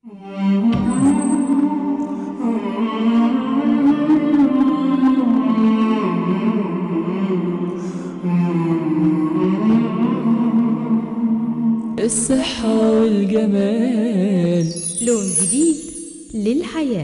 الصحة والجمال لون جديد للحياة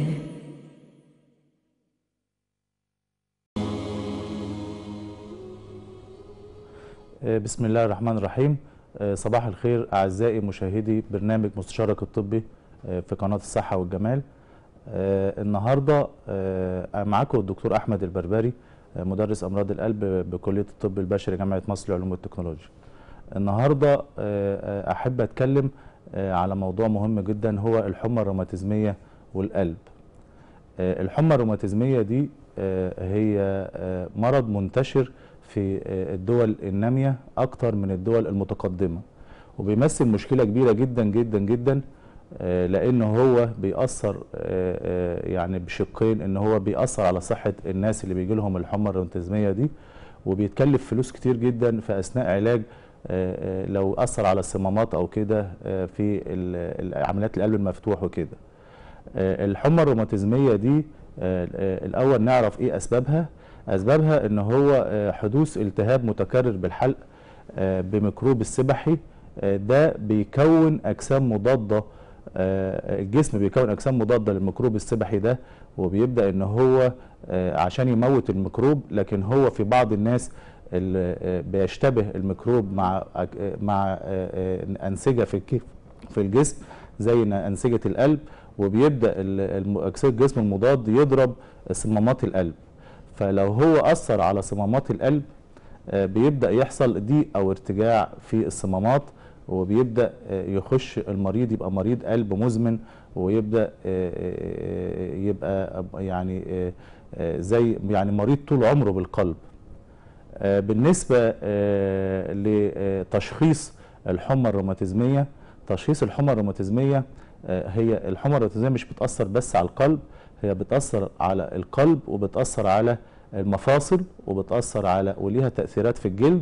بسم الله الرحمن الرحيم صباح الخير أعزائي مشاهدي برنامج مستشارك الطبي في قناة الصحة والجمال النهاردة معاكم الدكتور أحمد البربري مدرس أمراض القلب بكلية الطب البشري جامعة مصر للعلوم والتكنولوجيا النهاردة أحب أتكلم على موضوع مهم جدا هو الحمى الروماتيزمية والقلب الحمى الروماتيزمية دي هي مرض منتشر في الدول النامية أكتر من الدول المتقدمة وبيمثل مشكلة كبيرة جدا جدا جدا لأنه هو بيأثر يعني بشقين إن هو بيأثر على صحة الناس اللي بيجي لهم الحمى الروماتيزمية دي وبيتكلف فلوس كتير جدا في أثناء علاج لو أثر على الصمامات أو كده في عمليات القلب المفتوح وكده الحمى الروماتيزمية دي الأول نعرف إيه أسبابها اسبابها ان هو حدوث التهاب متكرر بالحلق بميكروب السبحي ده بيكون اجسام مضاده الجسم بيكون اجسام مضاده للميكروب السبحي ده وبيبدا ان هو عشان يموت الميكروب لكن هو في بعض الناس اللي بيشتبه الميكروب مع مع انسجه في في الجسم زي انسجه القلب وبيبدا الجسم المضاد يضرب صمامات القلب فلو هو أثر على صمامات القلب بيبدأ يحصل ضيق أو ارتجاع في الصمامات وبيبدأ يخش المريض يبقى مريض قلب مزمن ويبدأ يبقى يعني زي يعني مريض طول عمره بالقلب بالنسبة لتشخيص الحمى الروماتيزمية تشخيص الحمى الروماتيزمية هي الحمى الروماتيزمية مش بتأثر بس على القلب هي بتأثر على القلب وبتأثر على المفاصل وبتأثر على وليها تأثيرات في الجلد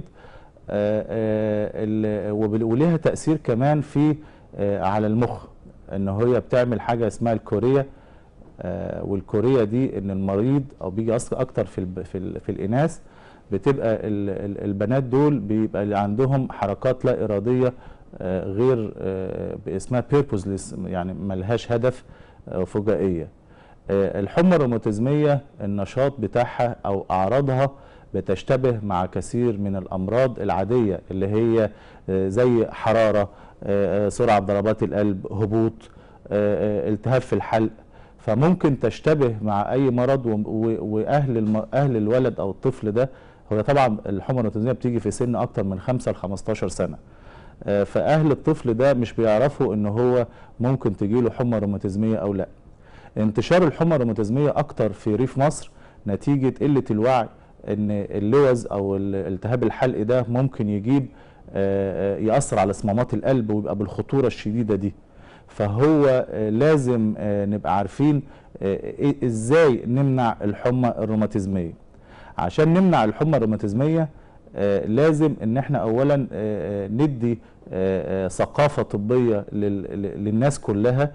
وليها تأثير كمان في على المخ ان هي بتعمل حاجة اسمها الكوريا والكوريا دي ان المريض او بيجي اصلا اكتر في ال في, ال في الاناث بتبقى البنات دول بيبقى عندهم حركات لا اراديه غير اسمها بيربوزلس يعني ملهاش هدف فجائيه الحمى الروماتيزميه النشاط بتاعها او اعراضها بتشتبه مع كثير من الامراض العاديه اللي هي زي حراره سرعه ضربات القلب هبوط التهاب في الحلق فممكن تشتبه مع اي مرض واهل اهل الولد او الطفل ده هو طبعا الحمى الروماتيزميه بتيجي في سن اكتر من 5 ل 15 سنه فاهل الطفل ده مش بيعرفوا ان هو ممكن تجيله حمى روماتيزميه او لا انتشار الحمى الروماتيزميه اكتر في ريف مصر نتيجه قله الوعي ان اللوز او التهاب الحلق ده ممكن يجيب ياثر على صمامات القلب ويبقى بالخطوره الشديده دي فهو لازم نبقى عارفين ازاي نمنع الحمى الروماتيزميه عشان نمنع الحمى الروماتيزميه لازم ان احنا اولا ندي ثقافه طبيه للناس كلها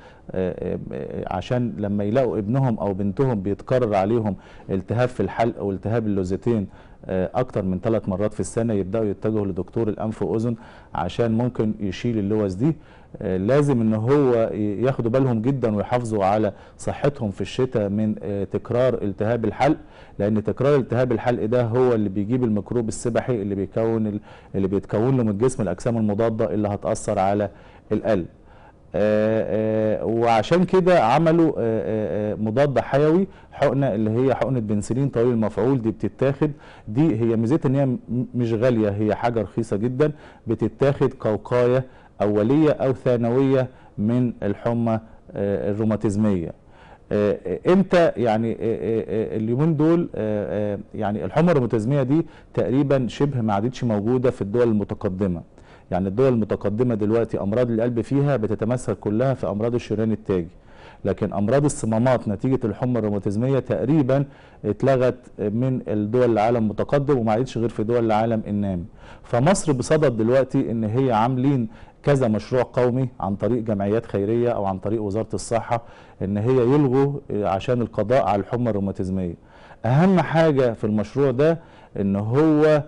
عشان لما يلاقوا ابنهم او بنتهم بيتكرر عليهم التهاب في الحلق او التهاب اللوزتين اكتر من ثلاث مرات في السنه يبداوا يتجهوا لدكتور الانف واذن عشان ممكن يشيل اللوز دي لازم ان هو ياخدوا بالهم جدا ويحافظوا على صحتهم في الشتاء من تكرار التهاب الحلق لان تكرار التهاب الحلق ده هو اللي بيجيب الميكروب السبحي اللي بيكون اللي بيتكون له من الجسم الاجسام المضاده اللي هتاثر على القلب آآ آآ وعشان كده عملوا آآ مضاد حيوي حقنه اللي هي حقنه بنسلين طويل المفعول دي بتتاخد دي هي ميزتها ان هي مش غاليه هي حاجه رخيصه جدا بتتاخد كوقايه اوليه او ثانويه من الحمى الروماتيزميه امتى يعني اليومين دول يعني الحمى الروماتيزميه دي تقريبا شبه ما عادتش موجوده في الدول المتقدمه يعني الدول المتقدمه دلوقتي امراض القلب فيها بتتمثل كلها في امراض الشريان التاجي لكن امراض الصمامات نتيجه الحمى الروماتيزميه تقريبا اتلغت من الدول العالم المتقدم وما عادتش غير في دول العالم النامي فمصر بصدد دلوقتي ان هي عاملين كذا مشروع قومي عن طريق جمعيات خيريه او عن طريق وزاره الصحه ان هي يلغوا آه، عشان القضاء على الحمى الروماتيزميه اهم حاجه في المشروع ده ان هو آه،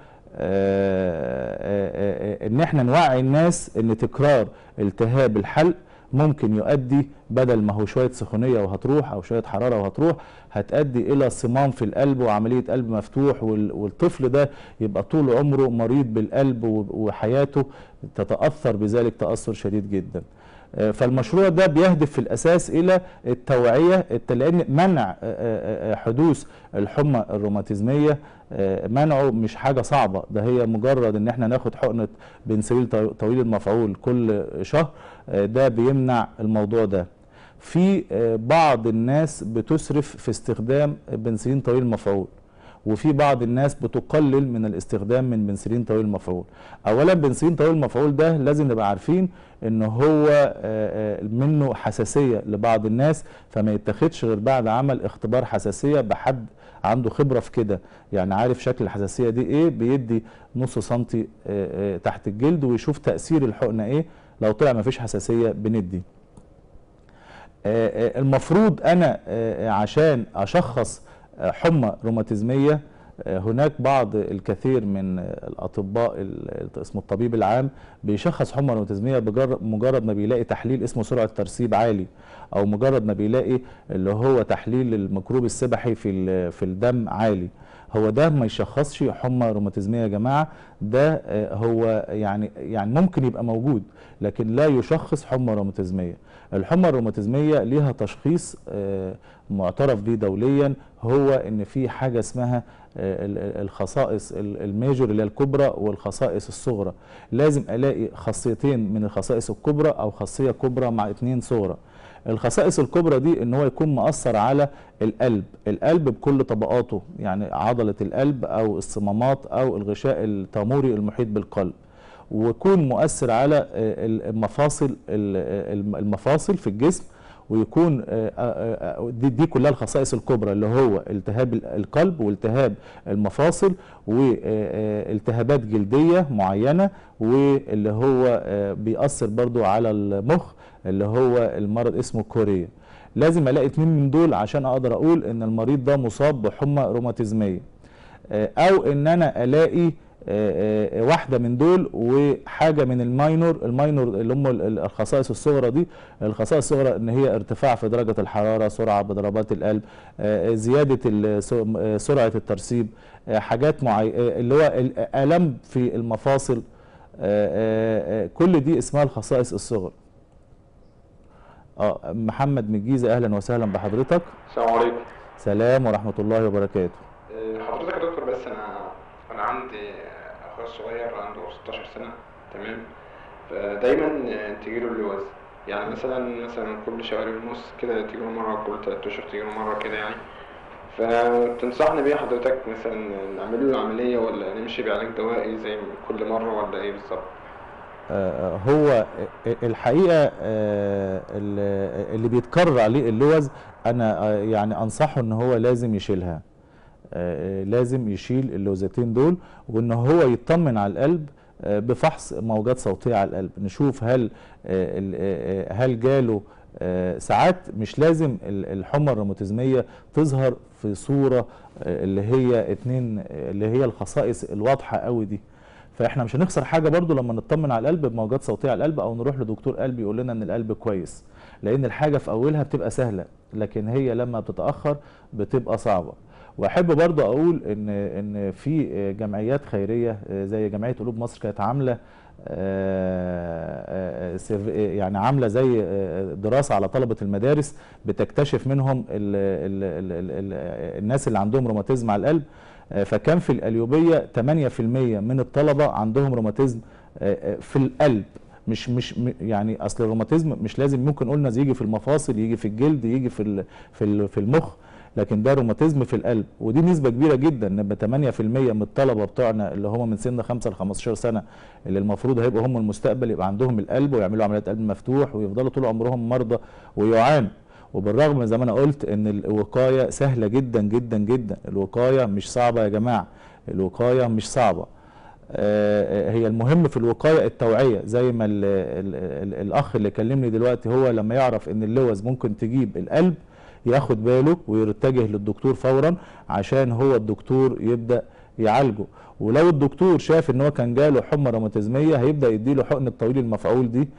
آه، آه، ان احنا نوعي الناس ان تكرار التهاب الحلق ممكن يؤدي بدل ما هو شويه سخونيه وهتروح او شويه حراره وهتروح هتؤدي الى صمام في القلب وعمليه قلب مفتوح وال- والطفل ده يبقى طول عمره مريض بالقلب و- وحياته تتاثر بذلك تاثر شديد جدا. آه، فالمشروع ده بيهدف في الاساس الى التوعيه الت- لان منع آه، آه، آه، حدوث الحمى الروماتيزميه آه، منعه مش حاجه صعبه ده هي مجرد ان احنا ناخد حقنه بنسلين طو- طويل المفعول كل شهر آه، ده بيمنع الموضوع ده في آه، بعض الناس بتسرف في استخدام بنسلين طويل المفعول وفي بعض الناس بتقلل من الاستخدام من بنسلين طويل المفعول اولا بنسلين طويل المفعول ده لازم نبقى عارفين ان هو آه، آه، منه حساسيه لبعض الناس فما يتاخدش غير بعد عمل اختبار حساسيه بحد عنده خبره في كده يعني عارف شكل الحساسيه دي ايه بيدي نص سنتي آه، آه، تحت الجلد ويشوف تاثير الحقنه ايه لو طلع ما فيش حساسيه بندي آه، آه، المفروض انا آه، عشان اشخص آه، حمى روماتيزميه آه، هناك بعض الكثير من آه، الاطباء ال- اسمه الطبيب العام بيشخص حمى روماتيزميه بجر- مجرد ما بيلاقي تحليل اسمه سرعه ترسيب عالي او مجرد ما بيلاقي اللي هو تحليل الميكروب السبحي في ال- في الدم عالي هو ده ما يشخصش حمى روماتيزميه يا جماعه ده آه، هو يعني يعني ممكن يبقى موجود لكن لا يشخص حمى روماتيزميه الحمى الروماتيزميه ليها تشخيص آه، معترف به دوليا هو ان في حاجه اسمها آه، ال- ال- الخصائص ال- الميجور اللي هي الكبرى والخصائص الصغرى لازم الاقي خاصيتين من الخصائص الكبرى او خاصيه كبرى مع اتنين صغرى الخصائص الكبرى دي ان هو يكون مؤثر على القلب القلب بكل طبقاته يعني عضله القلب او الصمامات او الغشاء التاموري المحيط بالقلب ويكون مؤثر على آه، المفاصل ال- المفاصل في الجسم ويكون آه، آه، آه، دي, دي كلها الخصائص الكبرى اللي هو التهاب ال- القلب والتهاب المفاصل والتهابات جلديه معينه واللي هو آه، بيأثر برضو على المخ اللي هو المرض اسمه كوريا لازم الاقي اتنين من دول عشان اقدر اقول ان المريض ده مصاب بحمى روماتيزميه آه، او ان انا الاقي آه، آه، واحده من دول وحاجه من الماينور الماينور اللي هم ال- ال- الخصائص الصغرى دي الخصائص الصغرى ان هي ارتفاع في درجه الحراره سرعه بضربات القلب آه، زياده ال- س- آه، سرعه الترسيب آه، حاجات معينه اللي هو الالم في المفاصل آه، آه، آه، كل دي اسمها الخصائص الصغرى اه محمد من الجيزه اهلا وسهلا بحضرتك السلام عليكم سلام ورحمه الله وبركاته آه، حضرتك يا دكتور بس انا انا عندي اخويا الصغير عنده 16 سنه تمام فدايما آه، تجيله اللوز يعني مثلا مثلا كل شهرين ونص كده تجيله مره كل تلات اشهر تجيله مره كده يعني فتنصحني بيه حضرتك مثلا نعمل له العمليه ولا نمشي بعلاج دوائي زي كل مره ولا ايه بالظبط آه، هو الحقيقه آه، ال- اللي بيتكرر عليه اللوز انا آه، يعني انصحه ان هو لازم يشيلها آه، لازم يشيل اللوزتين دول وان هو يطمن على القلب آه، بفحص موجات صوتيه على القلب نشوف هل آه، ال- آه، آه، هل جاله آه، ساعات مش لازم ال- الحمى الروماتيزميه تظهر في صوره آه، اللي هي اتنين آه، اللي هي الخصائص الواضحه قوي دي فاحنا مش هنخسر حاجه برضو لما نطمن على القلب بموجات صوتيه على القلب او نروح لدكتور قلب يقول لنا ان القلب كويس لان الحاجه في اولها بتبقى سهله لكن هي لما بتتاخر بتبقى صعبه واحب برضو اقول ان ان في جمعيات خيريه زي جمعيه قلوب مصر كانت عامله آه، آه، سيرف- يعني عامله زي آه، دراسه على طلبه المدارس بتكتشف منهم ال ال ال ال ال الناس اللي عندهم روماتيزم على القلب آه، فكان في القليوبيه 8% من الطلبه عندهم روماتيزم آه، آه، في القلب مش مش م- يعني اصل الروماتيزم مش لازم ممكن قلنا يجي في المفاصل يجي في الجلد يجي في ال- في ال- في المخ لكن ده روماتيزم في القلب ودي نسبه كبيره جدا نبقى 8% من الطلبه بتوعنا اللي هم من سن 5 ل 15 سنه اللي المفروض هيبقوا هم المستقبل يبقى عندهم القلب ويعملوا عمليات قلب مفتوح ويفضلوا طول عمرهم مرضى ويعانوا وبالرغم من زي ما انا قلت ان الوقايه سهله جدا جدا جدا الوقايه مش صعبه يا جماعه الوقايه مش صعبه آه، هي المهم في الوقايه التوعيه زي ما ال ال ال الاخ اللي كلمني دلوقتي هو لما يعرف ان اللوز ممكن تجيب القلب ياخد باله ويتجه للدكتور فورا عشان هو الدكتور يبدا يعالجه ولو الدكتور شاف ان هو كان جاله حمى روماتيزميه هيبدا يديله حقن الطويل المفعول دي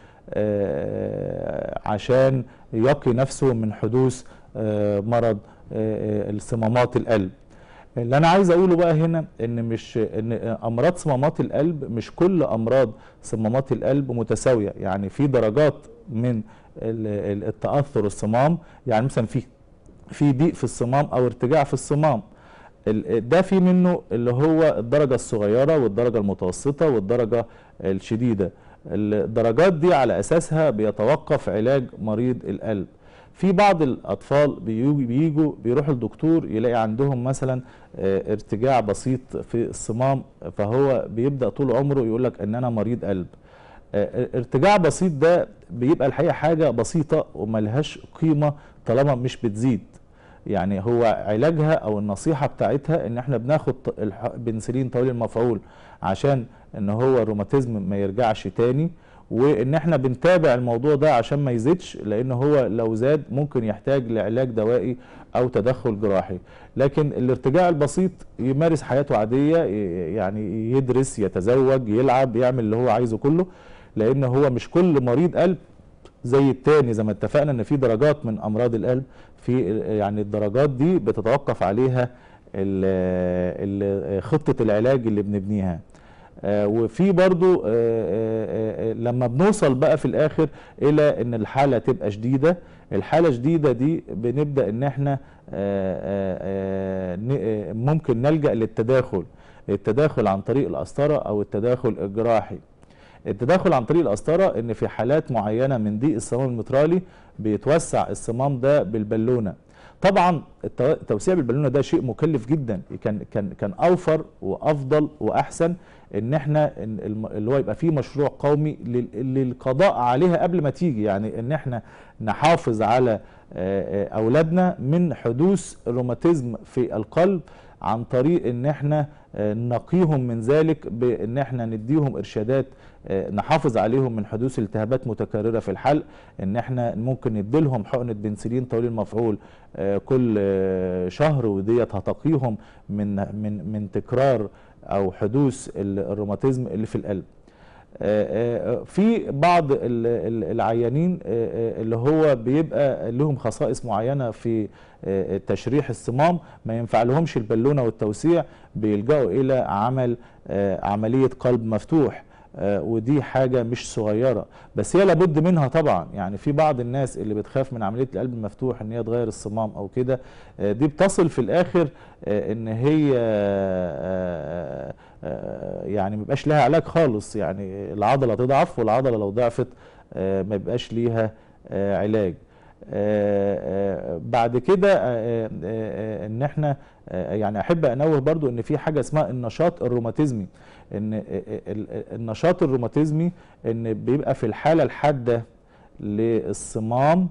آه، عشان يقي نفسه من حدوث آه، مرض آه، آه، الصمامات القلب اللي انا عايز اقوله بقى هنا ان مش ان امراض صمامات القلب مش كل امراض صمامات القلب متساويه يعني في درجات من ال- ال- التاثر الصمام يعني مثلا في في ضيق في الصمام او ارتجاع في الصمام ال- ده في منه اللي هو الدرجه الصغيره والدرجه المتوسطه والدرجه الشديده الدرجات دي على اساسها بيتوقف علاج مريض القلب في بعض الاطفال بيجوا بيجوا بيروحوا الدكتور يلاقي عندهم مثلا آه، ارتجاع بسيط في الصمام فهو بيبدا طول عمره يقول لك ان انا مريض قلب آه، ارتجاع بسيط ده بيبقى الحقيقه حاجه بسيطه وملهاش قيمه طالما مش بتزيد يعني هو علاجها او النصيحه بتاعتها ان احنا بناخد ط- الح- بنسلين طويل المفعول عشان ان هو الروماتيزم ما يرجعش تاني وان احنا بنتابع الموضوع ده عشان ما يزيدش لان هو لو زاد ممكن يحتاج لعلاج دوائي او تدخل جراحي لكن الارتجاع البسيط يمارس حياته عاديه ي- يعني يدرس يتزوج يلعب يعمل اللي هو عايزه كله لان هو مش كل مريض قلب زي التاني زي ما اتفقنا ان في درجات من امراض القلب في يعني الدرجات دي بتتوقف عليها ال- ال- خطه العلاج اللي بنبنيها آه، وفي برضو آه، آه، آه، لما بنوصل بقى في الاخر الى ان الحاله تبقى شديده الحاله شديده دي بنبدا ان احنا آه، آه، آه، ن- آه، ممكن نلجا للتداخل التداخل عن طريق القسطره او التداخل الجراحي التداخل عن طريق القسطره ان في حالات معينه من ضيق الصمام المترالي بيتوسع الصمام ده بالبالونه طبعا التو- التوسيع بالبالونه ده شيء مكلف جدا كان كان كان اوفر وافضل واحسن ان احنا إن الم- اللي هو يبقى فيه مشروع قومي لل- للقضاء عليها قبل ما تيجي يعني ان احنا نحافظ على آه، آه، اولادنا من حدوث روماتيزم في القلب عن طريق ان احنا آه، نقيهم من ذلك بان احنا نديهم ارشادات آه، نحافظ عليهم من حدوث التهابات متكرره في الحلق ان احنا ممكن نديلهم حقنه بنسلين طويل المفعول آه، كل آه، شهر وديت هتقيهم من من من تكرار او حدوث ال- الروماتيزم اللي في القلب آه، آه، في بعض ال- ال- العيانين آه، آه، اللي هو بيبقى لهم خصائص معينه في آه، تشريح الصمام ما ينفع لهمش البالونه والتوسيع بيلجأوا الى عمل آه، عمليه قلب مفتوح آه، ودي حاجه مش صغيره بس هي لابد منها طبعا يعني في بعض الناس اللي بتخاف من عمليه القلب المفتوح ان هي تغير الصمام او كده آه، دي بتصل في الاخر آه، ان هي آه، آه، يعني ما يبقاش لها علاج خالص يعني العضله تضعف والعضله لو ضعفت آه، ما يبقاش ليها آه، علاج آه، آه، بعد كده آه، آه، آه، ان احنا آه، يعني احب انوه برضو ان في حاجه اسمها النشاط الروماتيزمي ان آه، آه، ال- آه، النشاط الروماتيزمي ان بيبقى في الحاله الحاده للصمام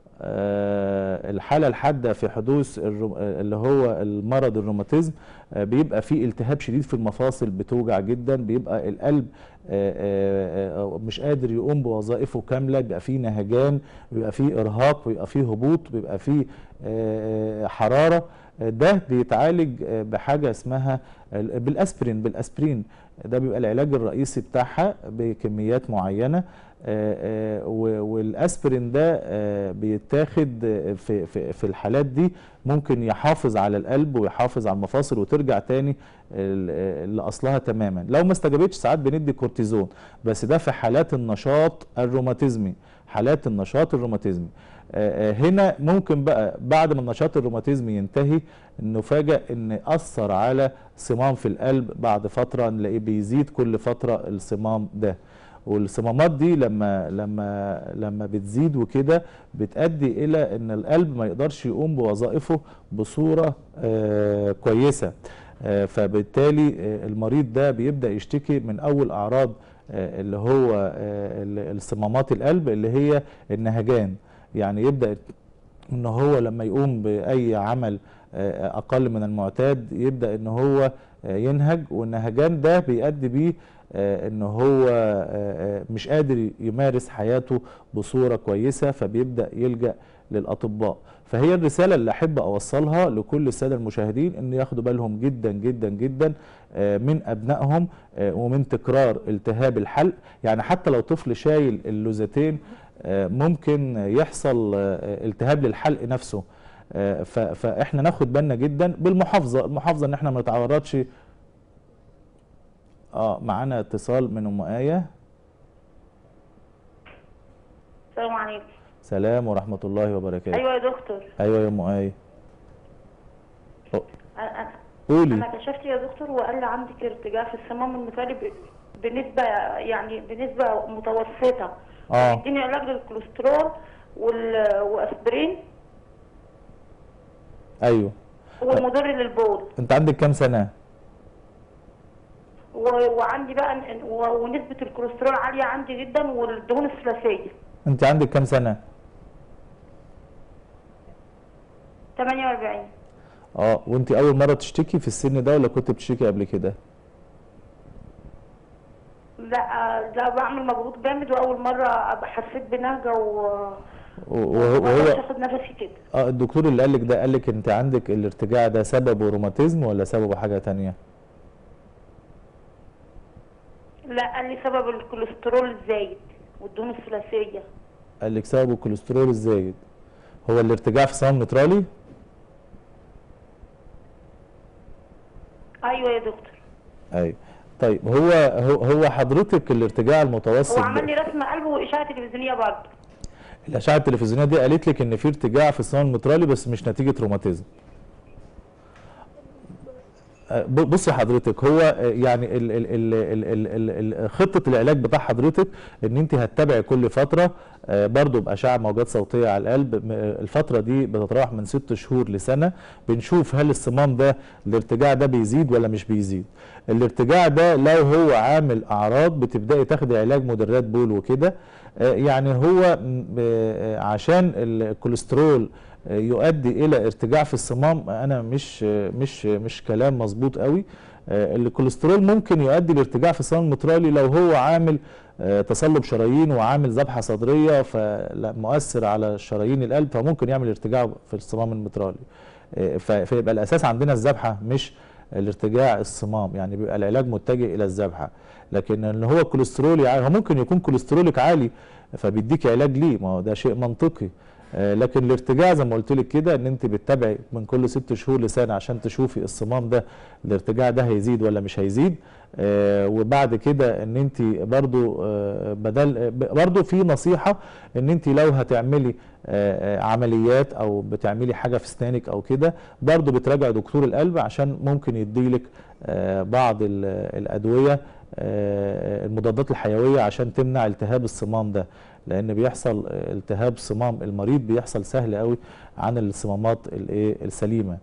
آه، الحاله الحاده في حدوث الرو- آه، اللي هو المرض الروماتيزم آه، بيبقى في التهاب شديد في المفاصل بتوجع جدا بيبقى القلب آه، آه، آه، مش قادر يقوم بوظائفه كامله بيبقى فيه نهجان بيبقى فيه ارهاق بيبقى فيه هبوط بيبقى فيه آه، حراره آه، ده بيتعالج آه، بحاجه اسمها ال- بالاسبرين بالاسبرين ده بيبقى العلاج الرئيسي بتاعها بكميات معينه آه، آه، و- والاسبرين ده آه، بيتاخد آه، في في في الحالات دي ممكن يحافظ على القلب ويحافظ على المفاصل وترجع تاني ال- آه، لاصلها تماما لو ما استجابتش ساعات بندي كورتيزون بس ده في حالات النشاط الروماتيزمي حالات النشاط الروماتيزمي آه، آه، هنا ممكن بقى بعد ما النشاط الروماتيزمي ينتهي نفاجئ ان اثر على صمام في القلب بعد فتره نلاقيه بيزيد كل فتره الصمام ده والصمامات دي لما لما لما بتزيد وكده بتؤدي الى ان القلب ما يقدرش يقوم بوظائفه بصوره آه كويسه آه فبالتالي آه المريض ده بيبدا يشتكي من اول اعراض آه اللي هو آه ال- الصمامات القلب اللي هي النهجان يعني يبدا ان هو لما يقوم باي عمل آه، اقل من المعتاد يبدا ان هو آه، ينهج والنهجان ده بيؤدي بيه آه، ان هو آه، آه، مش قادر يمارس حياته بصوره كويسه فبيبدا يلجا للاطباء فهي الرساله اللي احب اوصلها لكل الساده المشاهدين ان ياخدوا بالهم جدا جدا جدا آه، من ابنائهم آه، ومن تكرار التهاب الحلق يعني حتى لو طفل شايل اللوزتين آه، ممكن يحصل آه، التهاب للحلق نفسه آه، ف- فاحنا ناخد بالنا جدا بالمحافظه المحافظه ان احنا ما نتعرضش اه معانا اتصال من ام ايه السلام عليكم سلام ورحمه الله وبركاته ايوه يا دكتور ايوه يا ام ايه أو- انا قولي انا كشفت يا دكتور وقال لي عندك ارتجاع في الصمام المثالي ب- بنسبه يعني بنسبه متوسطه اه اديني علاج للكوليسترول وال... واسبرين ايوه والمضر للبول انت عندك كام سنه و... وعندي بقى ن- و... ونسبه الكوليسترول عاليه عندي جدا والدهون الثلاثيه انت عندك كام سنه 48 اه وانت اول مره تشتكي في السن ده ولا كنت بتشتكي قبل كده لا لا بعمل مجهود جامد واول مره أبقى حسيت بنهجه و وهو ما أقدرش وهو- اخد نفسي كده اه الدكتور اللي قالك ده قالك انت عندك الارتجاع ده سببه روماتيزم ولا سببه حاجه تانية لا قال لي سبب الكوليسترول الزايد والدهون الثلاثيه قالك سببه الكوليسترول الزايد هو الارتجاع في الصمام المترالي ايوه يا دكتور ايوه طيب هو هو هو حضرتك الارتجاع المتوسط هو عمل لي ده رسم قلب واشعه تلفزيونيه برضه الاشعه التلفزيونيه دي قالت لك ان في ارتجاع في الصمام المترالي بس مش نتيجه روماتيزم آه، ب- بصي حضرتك هو آه، يعني ال ال ال ال ال ال ال خطه العلاج بتاع حضرتك ان انت هتتابعي كل فتره آه، برضو باشعه موجات صوتيه على القلب م- آه، الفتره دي بتتراوح من ست شهور لسنه بنشوف هل الصمام ده الارتجاع ده بيزيد ولا مش بيزيد الارتجاع ده لو هو عامل اعراض بتبداي تاخدي علاج مدرات بول وكده آه، يعني هو م- آه، عشان الكوليسترول آه، يؤدي الى ارتجاع في الصمام انا مش آه، مش مش كلام مظبوط قوي آه، الكوليسترول ممكن يؤدي لارتجاع في الصمام المترالي لو هو عامل آه، تصلب شرايين وعامل ذبحه صدريه فمؤثر على شرايين القلب فممكن يعمل ارتجاع في الصمام المترالي آه، ف- فيبقى الاساس عندنا الذبحه مش الارتجاع الصمام يعني بيبقى العلاج متجه الى الذبحه لكن ان هو كوليسترول عالي هو ممكن يكون كوليسترولك عالي فبيديك علاج ليه ما هو ده شيء منطقي آه، لكن الارتجاع زي ما قلت لك كده ان انت بتتابعي من كل ست شهور لسنه عشان تشوفي الصمام ده الارتجاع ده هيزيد ولا مش هيزيد آه، وبعد كده ان انت برضو آه، بدل آه، برضو في نصيحه ان انت لو هتعملي آه، آه، عمليات او بتعملي حاجه في اسنانك او كده برضو بتراجع دكتور القلب عشان ممكن يديلك آه، بعض ال- الادويه آه، المضادات الحيويه عشان تمنع التهاب الصمام ده لان بيحصل آه، التهاب صمام المريض بيحصل سهل قوي عن الصمامات الايه السليمه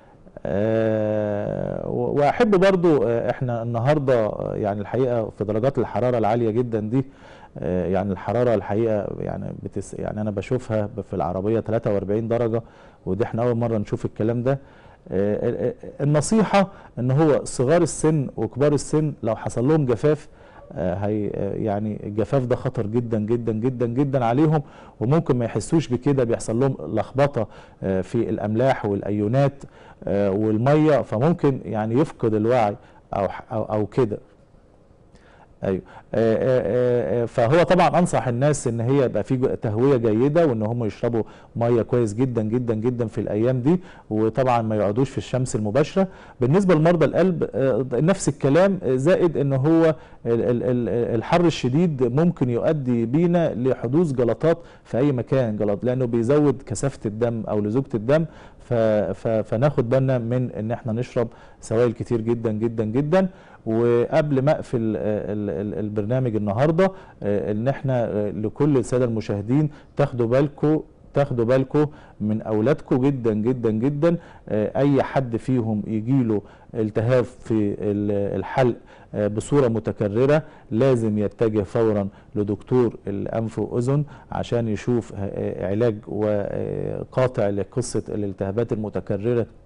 آه، و- واحب برضو آه، احنا النهارده آه، يعني الحقيقه في درجات الحراره العاليه جدا دي آه، يعني الحراره الحقيقه يعني بتس يعني انا بشوفها في العربيه 43 درجه ودي احنا اول مره نشوف الكلام ده آه، آه، النصيحه ان هو صغار السن وكبار السن لو حصل لهم جفاف آه، هي آه، يعني الجفاف ده خطر جدا جدا جدا جدا عليهم وممكن ما يحسوش بكده بيحصل لهم لخبطه آه، في الاملاح والايونات آه، والميه فممكن يعني يفقد الوعي او او, أو كده ايوه آه، آه، آه، فهو طبعا انصح الناس ان هي يبقى في ج- تهويه جيده وان هم يشربوا ميه كويس جدا جدا جدا في الايام دي وطبعا ما يقعدوش في الشمس المباشره بالنسبه لمرضى القلب آه، نفس الكلام آه، زائد ان هو ال- ال- ال- الحر الشديد ممكن يؤدي بينا لحدوث جلطات في اي مكان جلط لانه بيزود كثافه الدم او لزوجه الدم ف- ف- فناخد بالنا من ان احنا نشرب سوائل كتير جدا جدا جدا وقبل ما اقفل آه، ال- ال- البرنامج النهارده آه، ان احنا آه، لكل الساده المشاهدين تاخدوا بالكم تاخدوا بالكم من اولادكم جدا جدا جدا آه، اي حد فيهم يجيله التهاب في ال- الحلق آه، بصوره متكرره لازم يتجه فورا لدكتور الانف واذن عشان يشوف آه، علاج وقاطع لقصه الالتهابات المتكرره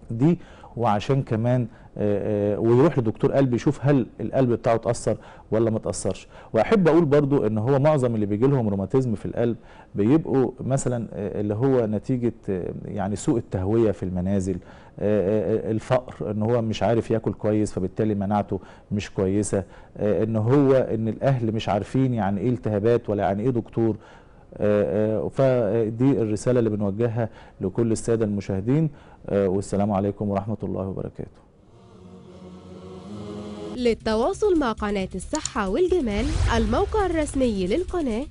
دي وعشان كمان آه، آه، ويروح لدكتور قلب يشوف هل القلب بتاعه اتاثر ولا ما اتاثرش واحب اقول برضو ان هو معظم اللي بيجي لهم روماتيزم في القلب بيبقوا مثلا آه، اللي هو نتيجه آه، يعني سوء التهويه في المنازل آه، آه، الفقر ان هو مش عارف ياكل كويس فبالتالي مناعته مش كويسه آه، ان هو ان الاهل مش عارفين يعني ايه التهابات ولا يعني ايه دكتور آه، آه، فدي الرساله اللي بنوجهها لكل الساده المشاهدين آه، والسلام عليكم ورحمه الله وبركاته للتواصل مع قناة الصحة والجمال الموقع الرسمي للقناة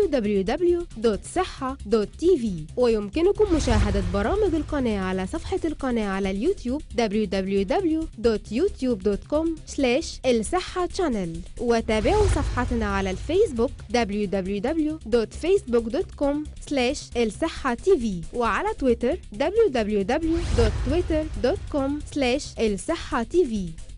www.صحة.tv ويمكنكم مشاهدة برامج القناة على صفحة القناة على اليوتيوب www.youtube.com الصحة channel وتابعوا صفحتنا على الفيسبوك www.facebook.com الصحة tv وعلى تويتر www.twitter.com الصحة tv